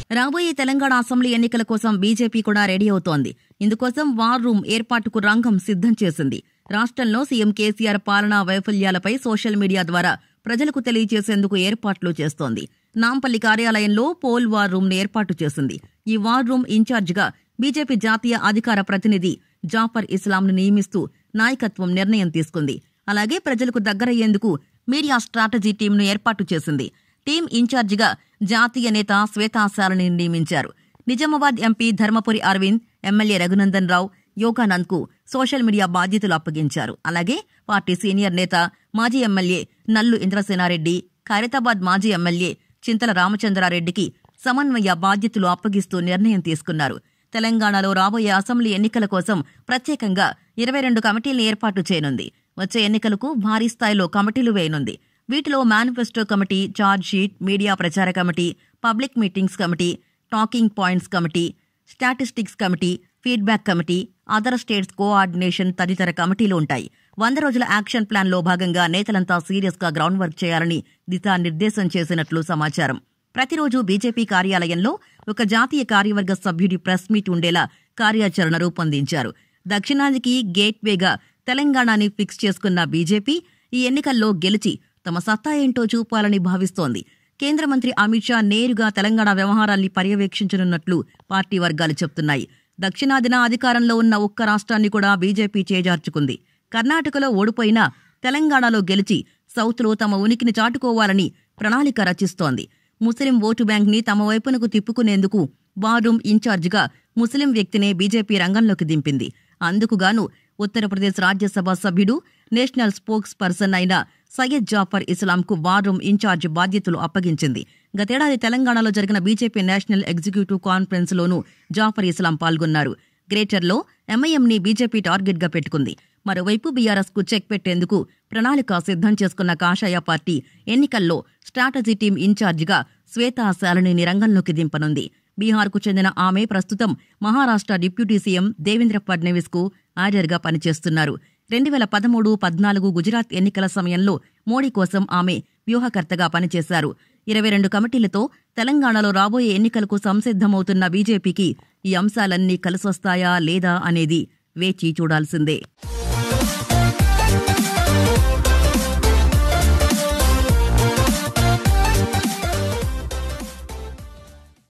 రాబోయే తెలంగాణ అసెంబ్లీ ఎన్నికల కోసం బీజేపీ కూడా రెడీ అవుతోంది ఇందుకోసం వార్ రూమ్ ఏర్పాటుకు రంగం సిద్ధం చేసింది రాష్ట్రంలో సీఎం కేసీఆర్ పాలనా వైఫల్యాలపై సోషల్ మీడియా ద్వారా ప్రజలకు తెలియజేసేందుకు ఏర్పాట్లు చేస్తోంది నాంపల్లి కార్యాలయంలో పోల్ వార్ రూమ్ ఏర్పాటు చేసింది ఈ వార్ రూమ్ ఇన్ఛార్జిగా బీజేపీ జాతీయ అధికార ప్రతినిధి జాఫర్ ఇస్లాంను నియమిస్తూ నాయకత్వం నిర్ణయం తీసుకుంది అలాగే ప్రజలకు దగ్గరయ్యేందుకు మీడియా స్ట్రాటజీ టీంను ఏర్పాటు చేసింది టీం ఇన్ఛార్జిగా జాతీయ నేత శ్వేతాశాలని నియమించారు నిజామాబాద్ ఎంపీ ధర్మపురి అరవింద్ ఎమ్మెల్యే రఘునందన్ రావు యోగానంద్కు సోషల్ మీడియా బాధ్యతలు అప్పగించారు అలాగే పార్టీ సీనియర్ నేత మాజీ ఎమ్మెల్యే నల్లు ఇంద్రసేనారెడ్డి ఖైరతాబాద్ మాజీ ఎమ్మెల్యే చింతల రామచంద్రారెడ్డికి సమన్వయ బాధ్యతలు అప్పగిస్తూ నిర్ణయం తీసుకున్నారు తెలంగాణలో రాబోయే అసెంబ్లీ ఎన్నికల కోసం ప్రత్యేకంగా ఇరవై రెండు కమిటీలను ఏర్పాటు చేయనుంది వచ్చే ఎన్నికలకు భారీ స్థాయిలో కమిటీలు వేయనుంది వీటిలో manifesto committee charge sheet media ప్రచార committee public meetings committee talking points committee statistics committee feedback committee other states coordination తదితర కమిటీలు ఉంటాయి వంద రోజుల యాక్షన్ ప్లాన్లో భాగంగా నేతలంతా సీరియస్ గా గ్రౌండ్ వర్క్ చేయాలని దిశానిర్దేశం చేసినట్లు సమాచారం ప్రతిరోజు బీజేపీ కార్యాలయంలో ఒక జాతీయ కార్యవర్గ సభ్యుడి ప్రెస్ మీట్ ఉండేలా కార్యాచరణ రూపొందించారు దక్షిణాదికి గేట్వేగా తెలంగాణని ఫిక్స్ చేసుకున్న బీజేపీ ఈ ఎన్నికల్లో గెలిచి తమ సత్తా ఏంటో చూపాలని భావిస్తోంది కేంద్ర మంత్రి అమిత్ షా నేరుగా తెలంగాణ వ్యవహారాల్ని పర్యవేక్షించనున్నట్లు పార్టీ వర్గాలు చెబుతున్నాయి దక్షిణాదిన అధికారంలో ఉన్న ఒక్క రాష్ట్రాన్ని కూడా బీజేపీ చేజార్చుకుంది కర్ణాటకలో ఓడిపోయినా తెలంగాణలో గెలిచి సౌత్లో తమ ఉనికిని చాటుకోవాలని ప్రణాళిక రచిస్తోంది ముస్లిం ఓటు బ్యాంక్ని తమ వైపునకు తిప్పుకునేందుకు వారూమ్ ఇన్ఛార్జిగా ముస్లిం వ్యక్తినే బీజేపీ రంగంలోకి దింపింది అందుకుగాను ఉత్తరప్రదేశ్ రాజ్యసభ సభ్యుడు నేషనల్ స్పోక్స్ పర్సన్ అయిన సయ్యద్ జాఫర్ ఇస్లాంకు వారూమ్ ఇన్ఛార్జ్ బాధ్యతలు అప్పగించింది గతేడాది తెలంగాణలో జరిగిన బీజేపీ నేషనల్ ఎగ్జిక్యూటివ్ కాన్ఫరెన్స్లోనూ జాఫర్ ఇస్లాం పాల్గొన్నారు గ్రేటర్లో ఎంఐఎంని బీజేపీ టార్గెట్గా పెట్టుకుంది మరోవైపు బీఆర్ఎస్ కు చెక్ పెట్టేందుకు ప్రణాళిక సిద్ధం చేసుకున్న కాషాయ పార్టీ ఎన్నికల్లో స్ట్రాటజీ టీం ఇన్ఛార్జిగా శ్వేతా శాలిని రంగంలోకి దింపనుంది బీహార్కు చెందిన ఆమె ప్రస్తుతం మహారాష్ట్ర డిప్యూటీ సీఎం దేవేంద్ర ఫడ్నవీస్ కు ఆర్డర్గా పనిచేస్తున్నారు రెండు వేల పదమూడు పద్నాలుగు గుజరాత్ ఎన్నికల సమయంలో మోడీ కోసం ఆమె వ్యూహకర్తగా పనిచేశారు ఇరవై రెండు కమిటీలతో తెలంగాణలో రాబోయే ఎన్నికలకు సంసిద్ధమవుతున్న బీజేపీకి ఈ అంశాలన్నీ కలిసొస్తాయా లేదా అనేది వేచి చూడాల్సిందే